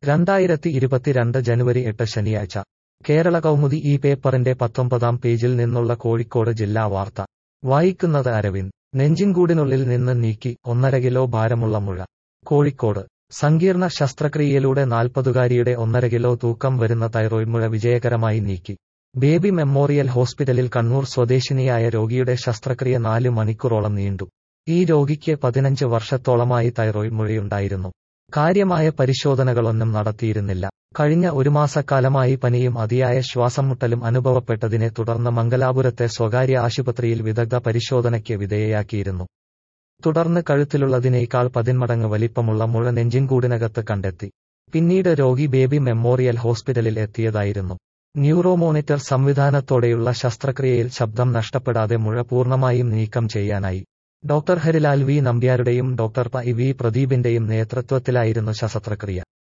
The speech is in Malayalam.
രണ്ടായിരത്തി ഇരുപത്തിരണ്ട് ജനുവരി എട്ട് ശനിയാഴ്ച കേരള കൗമുദി ഈ പേപ്പറിന്റെ പത്തൊമ്പതാം പേജിൽ നിന്നുള്ള കോഴിക്കോട് ജില്ലാ വാർത്ത വായിക്കുന്നത് അരവിന്ദ് നെഞ്ചിൻകൂടിനുള്ളിൽ നിന്ന് നീക്കി ഒന്നര കിലോ ഭാരമുള്ള മുഴ കോഴിക്കോട് സങ്കീർണ ശസ്ത്രക്രിയയിലൂടെ നാൽപ്പതുകാരിയുടെ ഒന്നര കിലോ തൂക്കം വരുന്ന തൈറോയ്ഡ് മുഴ വിജയകരമായി നീക്കി ബേബി മെമ്മോറിയൽ ഹോസ്പിറ്റലിൽ കണ്ണൂർ സ്വദേശിനിയായ രോഗിയുടെ ശസ്ത്രക്രിയ നാല് മണിക്കൂറോളം നീണ്ടു ഈ രോഗിക്ക് പതിനഞ്ച് വർഷത്തോളമായി തൈറോയ്ഡ് മുഴയുണ്ടായിരുന്നു കാര്യമായ പരിശോധനകളൊന്നും നടത്തിയിരുന്നില്ല കഴിഞ്ഞ ഒരു മാസക്കാലമായി പനിയും അതിയായ ശ്വാസംമുട്ടലും അനുഭവപ്പെട്ടതിനെ തുടർന്ന് മംഗലാപുരത്തെ സ്വകാര്യ ആശുപത്രിയിൽ വിദഗ്ധ പരിശോധനയ്ക്ക് വിധേയയാക്കിയിരുന്നു തുടർന്ന് കഴുത്തിലുള്ളതിനേക്കാൾ പതിന്മടങ്ങ് വലിപ്പമുള്ള മുഴ നെഞ്ചിൻകൂടിനകത്ത് കണ്ടെത്തി പിന്നീട് രോഗി ബേബി മെമ്മോറിയൽ ഹോസ്പിറ്റലിൽ എത്തിയതായിരുന്നു ന്യൂറോമോണിറ്റർ സംവിധാനത്തോടെയുള്ള ശസ്ത്രക്രിയയിൽ ശബ്ദം നഷ്ടപ്പെടാതെ മുഴ പൂർണ്ണമായും നീക്കം ചെയ്യാനായി ഡോക്ടർ ഹരിലാൽ വി നമ്പ്യാരുടെയും ഡോക്ടർ പ വി പ്രദീപിന്റെയും നേതൃത്വത്തിലായിരുന്നു ശസ്ത്രക്രിയ